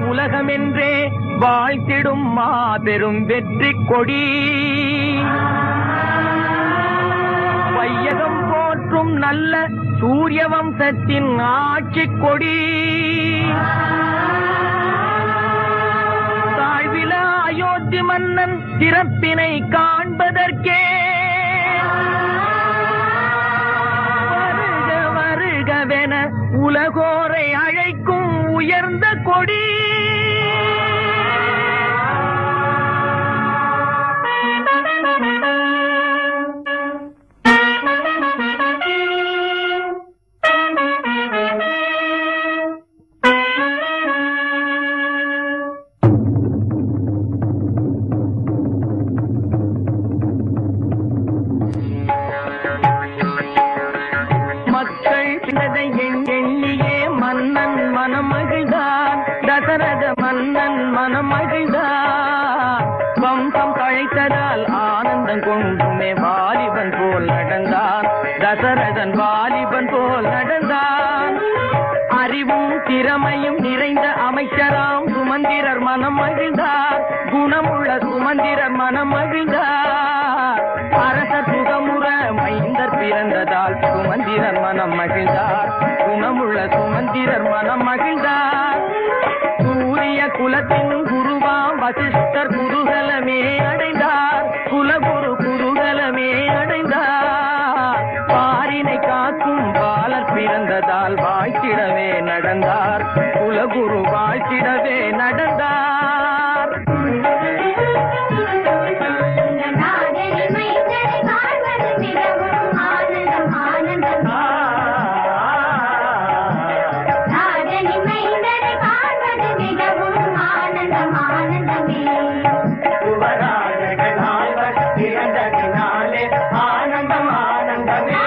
உலகமென்றே வாழ்த்திடும் மாபெரும் வெற்றி கொடி வையகம் போற்றும் நல்ல சூரிய வம்சத்தின் ஆட்சி கொடி தாழ்வில அயோத்தி மன்னன் சிறப்பினை காண்பதற்கே வருக வருகவென உலகோரை அழைக்கும் உயர்ந்த கொடி மக்கள் பிறதை எண்- எண்ணியே மன்னன் மனம் மகிழ்ந்தான் தசரத மன்னன் மனம் மகிழ்ந்தான் வம்சம் தழைத்ததால் ஆனந்தம் கொண்டுமே வாலிபன் போல் நடந்தான் தசரதன் வாலிபன் போல் நடந்தான் அறிவும் திறமையும் நிறைந்த அமைச்சராம் சுமந்திரர் மனம் மகிழ்ந்தார் குணமுள்ள சுமந்திரர் மனம் மகிழ்ந்தார் அரசர் சுகமுற மைந்தர் பிறந்ததால் சுமந்திரர் மனம் மகிழ்ந்தார் குணமுள்ள சுமந்திரர் மனம் மகிழ்ந்தார் சூரிய குலத்தின் குருவாம் வசிஷ்டர் குருகலமே அடைந்தார் குலகுரு குருகலமே அடைந்தார் பாரினை காக்கும் பாலர் பிறந்ததால் வாழ்த்திடவே நடந்தார் குலகுரு வாழ்த்திடவே நடந்தார் நாதனை மைந்தரை காண்பது மிகவும் ஆனந்தம் ஆனந்தம் நாதனை மைந்தரை காண்பது மிகவும் ஆனந்தம் ஆனந்தமே பிறந்ததினாலே ஆனந்தம் ஆனந்தமே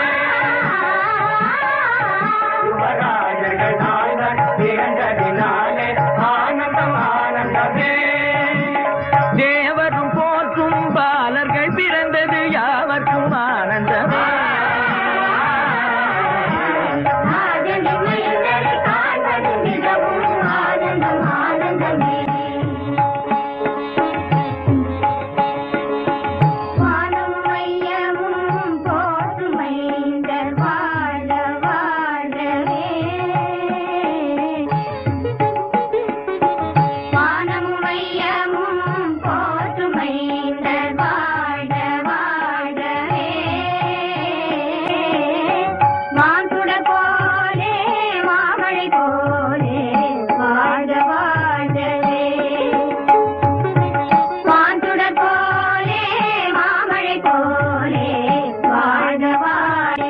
யுவராஜர்கள் நாங்கள் பிறந்ததினாலே ஆனந்தம் ஆனந்தமே தேவரும் போற்றும் பாலர்கள் பிறந்தது யாவர்க்கும் ஆனந்தமே நாதனை மைந்தரை காண்பது மிகவும் ஆனந்தம் ஆனந்தமே வானம் மையமும் போற்றும் மைந்தர் வாழ வாழவே வானம் மையமும் போற்றும் மைந்தர் வாழ வாழவே மான்குடர் போலே மாமழை போலே வாழ வாழவே வான்சுடர் போலே மாமழை போலே வாழ்க வாழே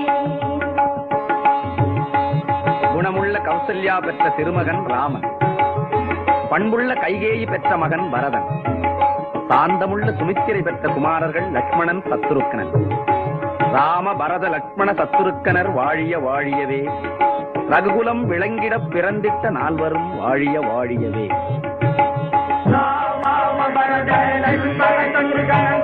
குணமுள்ள கௌசல்யா பெற்ற திருமகன் ராமன் பண்புள்ள கைகேயி பெற்ற மகன் பரதன் சாந்தமுள்ள சுமித்திரை பெற்ற குமாரர்கள் லக்ஷ்மணன் சத்துருக்கனன் ராம பரத லக்ஷ்மண சத்துருக்கனர் வாழிய வாழியவே ரகுகுலம் விளங்கிடப் பிறந்திட்ட நால்வரும் வாழிய வாழியவே ராம பரத லக்ஷ்மண சத்ருகன